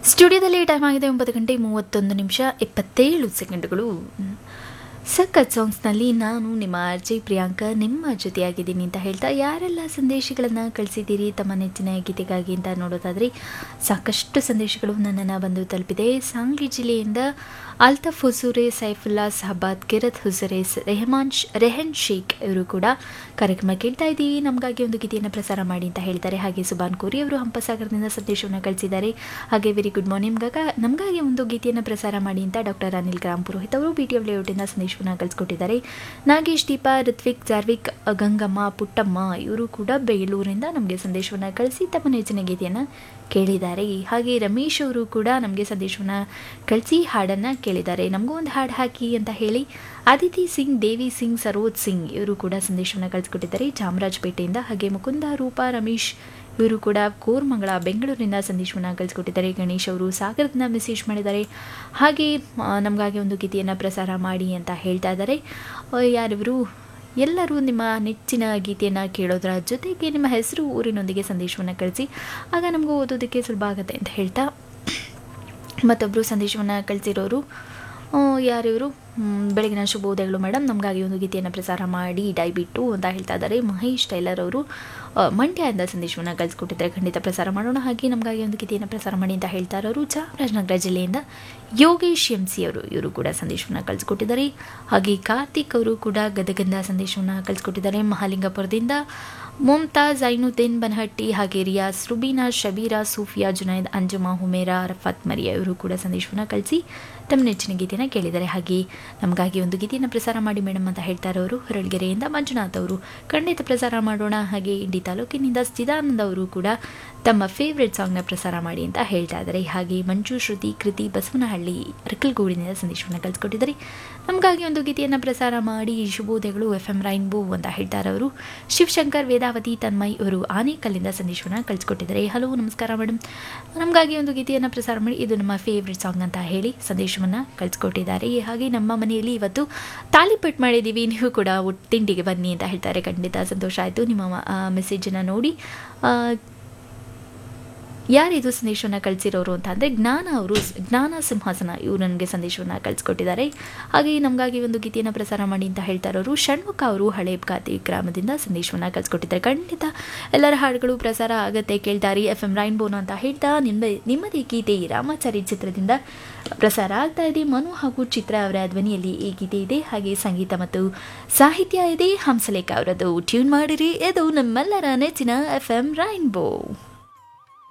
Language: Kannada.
ಸ್ಟುಡಿಯೋದಲ್ಲಿ ಟೈಮ್ ಆಗಿದೆ ಒಂಬತ್ತು ಗಂಟೆ ಮೂವತ್ತೊಂದು ನಿಮಿಷ ಇಪ್ಪತ್ತೇಳು ಸೆಕೆಂಡ್ಗಳು ಸಖತ್ ಸಾಂಗ್ಸ್ನಲ್ಲಿ ನಾನು ನಿಮ್ಮ ಅರ್ಜಿ ಪ್ರಿಯಾಂಕ ನಿಮ್ಮ ಜೊತೆಯಾಗಿದ್ದೀನಿ ಅಂತ ಹೇಳ್ತಾ ಯಾರೆಲ್ಲ ಸಂದೇಶಗಳನ್ನು ಕಳಿಸಿದ್ದೀರಿ ತಮ್ಮ ನೆಚ್ಚಿನ ಗೀತೆಗಾಗಿ ಅಂತ ನೋಡೋದಾದರೆ ಸಾಕಷ್ಟು ಸಂದೇಶಗಳು ನನ್ನನ್ನು ಬಂದು ತಲುಪಿದೆ ಸಾಂಗ್ಲಿ ಜಿಲ್ಲೆಯಿಂದ ಅಲ್ತಫ್ ಹುಸೂರೆ ಸೈಫುಲ್ಲಾ ಸಹಬಾದ್ ಕಿರತ್ ಹುಸರೇಸ್ ರೆಹಮಾನ್ ಶ್- ರೆಹನ್ ಶೇಖ್ ಇವರು ಕೂಡ ಕಾರ್ಯಕ್ರಮ ಕೇಳ್ತಾ ಇದ್ದೀವಿ ನಮಗಾಗಿ ಒಂದು ಗೀತೆಯನ್ನು ಪ್ರಸಾರ ಮಾಡಿ ಅಂತ ಹೇಳ್ತಾರೆ ಹಾಗೆ ಸುಬಾನ್ ಕೋರಿ ಅವರು ಹಂಪಸಾಗರದಿಂದ ಸಂದೇಶವನ್ನು ಕಳಿಸಿದ್ದಾರೆ ಹಾಗೆ ವೆರಿ ಗುಡ್ ಮಾರ್ನಿಂಗ್ ನಮಗಾಗಿ ಒಂದು ಗೀತೆಯನ್ನು ಪ್ರಸಾರ ಮಾಡಿ ಅಂತ ಡಾಕ್ಟರ್ ಅನಿಲ್ ಗ್ರಾಮ್ ಪುರೋಹಿತ್ ಅವರು ಬಿ ಟಿ ಎಫ್ ಲೇಔಟಿಂದ ಸಂದೇಶವನ್ನು ಕಳಿಸ್ಕೊಟ್ಟಿದ್ದಾರೆ ನಾಗೇಶ್ ದೀಪಾ ಋತ್ವಿಕ್ ಜಾರ್ವಿಕ್ ಗಂಗಮ್ಮ ಪುಟ್ಟಮ್ಮ ಇವರು ಕೂಡ ಬೆಂಗಳೂರಿಂದ ನಮಗೆ ಸಂದೇಶವನ್ನು ಕಳಿಸಿ ತಮ್ಮ ನೆಚ್ಚಿನ ಗೀತೆಯನ್ನು ಕೇಳಿದ್ದಾರೆ ಹಾಗೆ ರಮೇಶ್ ಅವರು ಕೂಡ ನಮಗೆ ಸಂದೇಶವನ್ನು ಕಳಿಸಿ ಹಾಡನ್ನು ಕೇಳಿದ್ದಾರೆ ನಮಗೂ ಒಂದು ಹಾಡು ಹಾಕಿ ಅಂತ ಹೇಳಿ ಅದಿತಿ ಸಿಂಗ್ ದೇವಿ ಸಿಂಗ್ ಸರೋಜ್ ಸಿಂಗ್ ಇವರು ಕೂಡ ಸಂದೇಶವನ್ನು ಕಳಿಸ್ಕೊಟ್ಟಿದ್ದಾರೆ ಚಾಮರಾಜಪೇಟೆಯಿಂದ ಹಾಗೆ ಮುಕುಂದ ರೂಪಾ ರಮೇಶ್ ಇವರು ಕೂಡ ಕೋರ್ಮಂಗಳ ಬೆಂಗಳೂರಿನಿಂದ ಸಂದೇಶವನ್ನು ಕಳಿಸ್ಕೊಟ್ಟಿದ್ದಾರೆ ಗಣೇಶ್ ಅವರು ಸಾಗರದಿಂದ ಮೆಸೇಜ್ ಮಾಡಿದ್ದಾರೆ ಹಾಗೆ ಆ, ನಮಗಾಗಿ ಒಂದು ಗೀತೆಯನ್ನು ಪ್ರಸಾರ ಮಾಡಿ ಅಂತ ಹೇಳ್ತಾ ಇದ್ದಾರೆ ಆ, ಯಾರಿವರು ಎಲ್ಲರೂ ನಿಮ್ಮ ನೆಚ್ಚಿನ ಗೀತೆಯನ್ನು ಕೇಳೋದ್ರ ಜೊತೆಗೆ ನಿಮ್ಮ ಹೆಸರು ಊರಿನೊಂದಿಗೆ ಸಂದೇಶವನ್ನು ಕಳಿಸಿ ಆಗ ನಮಗೂ ಓದೋದಕ್ಕೆ ಸುಲಭ ಆಗುತ್ತೆ ಅಂತ ಹೇಳ್ತಾ ಮತ್ತೊಬ್ಬರು ಸಂದೇಶವನ್ನು ಕಳಿಸಿರೋರು ಯಾರಿವರು ಬೆಳಗಿನ ಶುಭೋದಯಗಳು ಮೇಡಮ್ ನಮಗಾಗಿ ಒಂದು ಗೀತೆಯನ್ನು ಪ್ರಸಾರ ಮಾಡಿ ದಯವಿಟ್ಟು ಅಂತ ಹೇಳ್ತಾ ಇದ್ದಾರೆ ಮಹೇಶ್ ಟೈಲರ್ ಅವರು ಆ, ಮಂಡ್ಯದಿಂದ ಸಂದೇಶವನ್ನು ಕಳಿಸ್ಕೊಟ್ಟಿದ್ದಾರೆ ಖಂಡಿತ ಪ್ರಸಾರ ಮಾಡೋಣ ಹಾಗೆ ನಮಗಾಗಿ ಒಂದು ಗೀತೆಯನ್ನು ಪ್ರಸಾರ ಮಾಡಿ ಅಂತ ಹೇಳ್ತಾ ಇರೋರು ಚಾಮರಾಜನಗರ ಜಿಲ್ಲೆಯಿಂದ ಯೋಗೇಶ್ ಎಂ ಸಿ ಅವರು ಇವರು ಕೂಡ ಸಂದೇಶವನ್ನು ಕಳಿಸ್ಕೊಟ್ಟಿದ್ದಾರೆ ಹಾಗೆ ಕಾರ್ತಿಕ್ ಅವರು ಕೂಡ ಗದಗದಿಂದ ಸಂದೇಶವನ್ನು ಕಳಿಸ್ಕೊಟ್ಟಿದ್ದಾರೆ ಮಹಾಲಿಂಗಪುರದಿಂದ ಮುಮ್ತಾಜ್ ಐನುದ್ದೀನ್ ಬನಹಟ್ಟಿ ಹಾಗೆ ರಿಯಾಸ್ ರುಬೀನಾ ಶಬೀರಾ ಸೂಫಿಯಾ ಜುನೈದ್ ಅಂಜುಮಾ ಹುಮೇರಾ ರಫತ್ ಮರಿಯಾ ಇವರು ಕೂಡ ಸಂದೇಶವನ್ನು ಕಳಿಸಿ ತಮ್ಮ ನೆಚ್ಚಿನ ಗೀತೆಯನ್ನು ಕೇಳಿದ್ದಾರೆ ಹಾಗೆ ನಮಗಾಗಿ ಒಂದು ಗೀತೆಯನ್ನು ಪ್ರಸಾರ ಮಾಡಿ ಮೇಡಮ್ ಅಂತ ಹೇಳ್ತಾ ಇರೋರು ಹೊರಳ್ಗೆರೆಯಿಂದ ಮಂಜುನಾಥ್ ಅವರು ಖಂಡಿತ ಪ್ರಸಾರ ಮಾಡೋಣ ಹಾಗೆ ಇಂಡಿ ತಾಲೂಕಿನಿಂದ ಸ್ಥಿದಾನಂದ ಅವರು ಕೂಡ ತಮ್ಮ ಫೇವ್ರೆಟ್ ಸಾಂಗ್ನ ಪ್ರಸಾರ ಮಾಡಿ ಅಂತ ಹೇಳ್ತಾ ಇದ್ದಾರೆ ಹಾಗೆ ಮಂಜು ಶ್ರುತಿ ಕೃತಿ ಬಸವನಹಳ್ಳಿ ಅರಕಲ್ಗೂಡಿನಿಂದ ಸಂದೇಶವನ್ನು ಕಳಿಸ್ಕೊಟ್ಟಿದ್ದಾರೆ ನಮಗಾಗಿ ಒಂದು ಗೀತೆಯನ್ನು ಪ್ರಸಾರ ಮಾಡಿ ಶುಭೋದಯಗಳು ಎಫ್ ಎಂ ರೈನ್ಬೋ ಅಂತ ಹೇಳ್ತಾ ಇರೋರು ಶಿವಶಂಕರ್ ವೇದಾವತಿ ತನ್ಮಯ್ ಅವರು ಆನೇಕಲ್ಲಿಂದ ಸಂದೇಶವನ್ನು ಕಳಿಸ್ಕೊಟ್ಟಿದ್ದಾರೆ ಹಲೋ ನಮಸ್ಕಾರ ಮೇಡಮ್ ನಮಗಾಗಿ ಒಂದು ಗೀತೆಯನ್ನು ಪ್ರಸಾರ ಮಾಡಿ ಇದು ನಮ್ಮ ಫೇವ್ರೆಟ್ ಸಾಂಗ್ ಅಂತ ಹೇಳಿ ಸಂದೇಶವನ್ನು ಕಳಿಸ್ಕೊಟ್ಟಿದ್ದಾರೆ ಹಾಗೆ ನಮ್ಮ ಮನೆಯಲ್ಲಿ ಇವತ್ತು ತಾಲಿಪಟ್ಟು ಮಾಡಿದ್ದೀವಿ ನೀವು ಕೂಡ ಒಟ್ಟು ತಿಂಡಿಗೆ ಬನ್ನಿ ಅಂತ ಹೇಳ್ತಾರೆ ಖಂಡಿತ ಸಂತೋಷ ಆಯಿತು ನಿಮ್ಮ ಮೆಸೇಜನ್ನು ನೋಡಿ ಆ, ಯಾರಿದು ಸಂದೇಶವನ್ನು ಕಳಿಸಿರೋರು ಅಂತ ಅಂದರೆ ಜ್ಞಾನ ಅವರು ಜ್ಞಾನ ಸಿಂಹಾಸನ ಇವರು ನನಗೆ ಸಂದೇಶವನ್ನು ಕಳಿಸ್ಕೊಟ್ಟಿದ್ದಾರೆ ಹಾಗೆ ನಮಗಾಗಿ ಒಂದು ಗೀತೆಯನ್ನು ಪ್ರಸಾರ ಮಾಡಿ ಅಂತ ಹೇಳ್ತಾ ಇರೋರು ಷಣ್ಮುಖ ಅವರು ಹಳೆ ಖಾತಿ ಗ್ರಾಮದಿಂದ ಸಂದೇಶವನ್ನು ಕಳಿಸ್ಕೊಟ್ಟಿದ್ದಾರೆ ಖಂಡಿತ ಎಲ್ಲರ ಹಾಡುಗಳು ಪ್ರಸಾರ ಆಗತ್ತೆ ಕೇಳ್ತಾರೆ ಎಫ್ ಎಂ ರೈನ್ಬೋನ್ ಅಂತ ಹೇಳ್ತಾ ನಿಮ್ಮ ನಿಮ್ಮದೇ ಗೀತೆ ರಾಮಾಚಾರಿ ಚಿತ್ರದಿಂದ ಪ್ರಸಾರ ಆಗ್ತಾ ಇದೆ ಮನು ಹಾಗೂ ಚಿತ್ರ ಅವರ ಧ್ವನಿಯಲ್ಲಿ ಈ ಗೀತೆ ಇದೆ ಹಾಗೆ ಸಂಗೀತ ಮತ್ತು ಸಾಹಿತ್ಯ ಇದೆ ಹಂಸಲೇಖ ಅವರದ್ದು ಟ್ಯೂನ್ ಮಾಡಿರಿ ಇದು ನಮ್ಮೆಲ್ಲರ ನೆಚ್ಚಿನ ಎಫ್ ಎಂ ರೈನ್ಬೋ